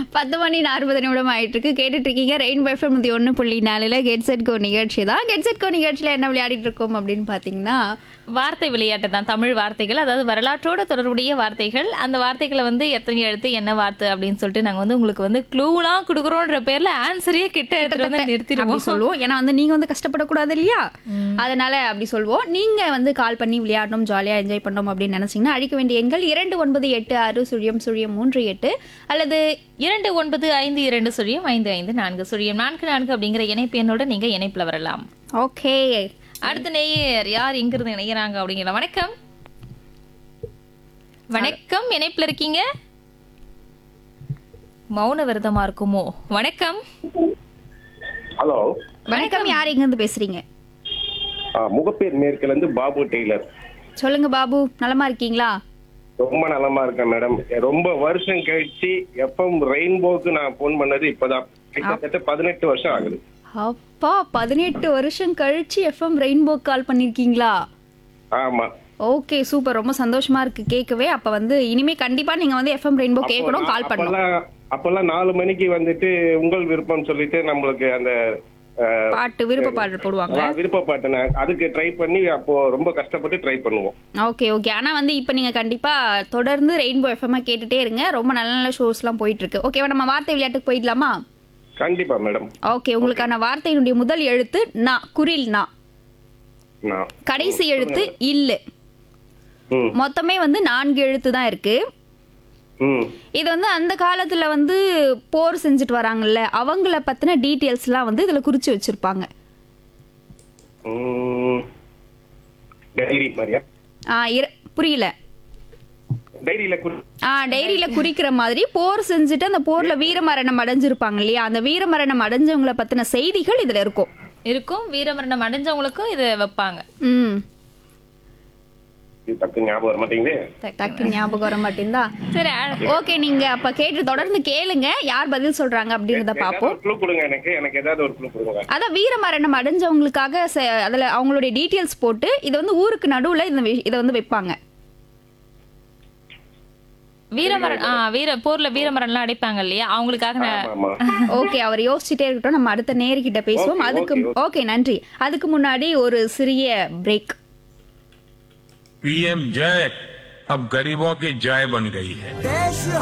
பத்து மணி நாற்பது நிமிடம் ஆயிட்டு இருக்கு கேட்டுட்டு இருக்கீங்க ரெயின் பைஃபர் முந்தி ஒன்று புள்ளி நாலுல கெட் செட் கோ நிகழ்ச்சி தான் கெட் செட் கோ நிகழ்ச்சியில் என்ன விளையாடிட்டு இருக்கோம் அப்படின்னு பார்த்தீங்கன்னா வார்த்தை விளையாட்டு தான் தமிழ் வார்த்தைகள் அதாவது வரலாற்றோட தொடர்புடைய வார்த்தைகள் அந்த வார்த்தைகளை வந்து எத்தனை எழுத்து என்ன வார்த்தை அப்படின்னு சொல்லிட்டு நாங்க வந்து உங்களுக்கு வந்து க்ளூலாம் கொடுக்குறோன்ற பேர்ல ஆன்சரையே கிட்ட எடுத்துட்டு வந்து அப்படி நிறுத்திடுவோம் சொல்லுவோம் ஏன்னா வந்து நீங்க வந்து கஷ்டப்படக்கூடாது இல்லையா அதனால அப்படி சொல்லுவோம் நீங்க வந்து கால் பண்ணி விளையாடணும் ஜாலியா என்ஜாய் பண்ணணும் அப்படின்னு நினைச்சீங்கன்னா அழிக்க வேண்டிய எண்கள் இரண்டு ஒன்பது எட்டு ஆறு சுழியம் சுழியம் மூன்று எட்டு அல்லது இரண்டு ஒன்பது ஐந்து இரண்டு சுழியம் ஐந்து ஐந்து நான்கு சுழியம் நான்கு நான்கு அப்படிங்கிற இணைப்பு எண்ணோட நீங்க இணைப்புல வரலாம் ஓகே அடுத்த நேயர் யார் எங்கிருந்து இணைகிறாங்க அப்படிங்கிற வணக்கம் வணக்கம் இணைப்புல இருக்கீங்க மௌன விரதமா இருக்குமோ வணக்கம் ஹலோ வணக்கம் யார் எங்க இருந்து பேசுறீங்க ஆ, முகப்பேர் மேற்குல இருந்து பாபு டெய்லர் சொல்லுங்க பாபு நலமா இருக்கீங்களா ரொம்ப நலமா இருக்கேன் மேடம் ரொம்ப வருஷம் கழிச்சு எஃப்எம் ரெயின்போக்கு நான் போன் பண்ணது இப்பதான் கிட்டத்தட்ட பதினெட்டு வருஷம் ஆகுது அப்பா பதினெட்டு வருஷம் கழிச்சு எஃப்எம் ரெயின்போ கால் பண்ணிருக்கீங்களா ஆமா ஓகே சூப்பர் ரொம்ப சந்தோஷமா இருக்கு கேட்கவே அப்ப வந்து இனிமே கண்டிப்பா நீங்க வந்து எஃப்எம் ரெயின்போ கேட்கணும் கால் பண்ணணும் அப்பெல்லாம் அப்பெல்லாம் நாலு மணிக்கு வந்துட்டு உங்கள் விருப்பம் சொல்லிட்டு நம்மளுக்கு அந்த அஹ், பாட்டு விருப்ப பாட்டு போடுவாங்க விருப்ப பாட்டு நான் அதுக்கு ட்ரை பண்ணி அப்போ ரொம்ப கஷ்டப்பட்டு ட்ரை பண்ணுவோம் ஓகே ஓகே ஆனா வந்து இப்போ நீங்க கண்டிப்பா தொடர்ந்து ரெயின்போ எஃப்எம் கேட்டுட்டே இருங்க ரொம்ப நல்ல நல்ல ஷோஸ்லாம் போயிட்டு இருக்கு ஓகேவா நம்ம வார்த்தை விளையாட்டுக்கு போயிடலாமா கண்டிப்பா மேடம் ஓகே உங்களுக்கான வார்த்தையினுடைய முதல் எழுத்து நா குரில் நா நான் கடைசி எழுத்து இல்லு ம் மொத்தமே வந்து நான்கு எழுத்து தான் இருக்கு ம் இது வந்து அந்த காலத்துல வந்து போர் செஞ்சுட்டு வராங்கல்ல அவங்கள பத்தின டீட்டெயில்ஸ்லாம் வந்து இதுல குறிச்சு வச்சிருப்பாங்க ம். டைரி மாதிரியா ஆ, இர- புரியல டைரியில குறி ஆ டைரியில குறிக்கிற மாதிரி போர் செஞ்சுட்டு அந்த போர்ல வீரமரணம் அடைஞ்சிருப்பாங்க இல்லையா அந்த வீரமரணம் அடைஞ்சவங்கள பத்தின செய்திகள் இதுல இருக்கும் இருக்கும் வீரமரணம் அடைஞ்சவங்களுக்கும் இது வைப்பாங்க ம் இது டக்கு ஞாபகம் வர மாட்டேங்குது டக்கு ஞாபகம் வர மாட்டேங்குதா சரி அ- ஓகே நீங்க அப்ப கேட்டு தொடர்ந்து கேளுங்க யார் பதில் சொல்றாங்க அப்படின்றத பாப்போம் க்ளூ கொடுங்க எனக்கு எனக்கு ஏதாவது ஒரு க்ளூ கொடுங்க அதான் வீரமரணம் அடைஞ்சவங்களுக்காக ச- அதுல அவங்களுடைய டீட்டெயில்ஸ் போட்டு இதை வந்து ஊருக்கு நடுவுல இந்த வி- இதை வந்து வைப்பாங்க வீரமரண் ஆ வீர போர்ல வீரமரன்லாம் அடைப்பாங்க இல்லையா அவங்களுக்காக நான் ஆமா ஆமா ஓகே அவர் யோசிச்சுட்டே இருக்கட்டும் நம்ம அடுத்த நேர்கிட்ட பேசுவோம் Okay, அதுக்கு okay, ஓகே நன்றி அதுக்கு முன்னாடி ஒரு சிறிய பிரேக் पीएम जय अब गरीबों की जय बन गई है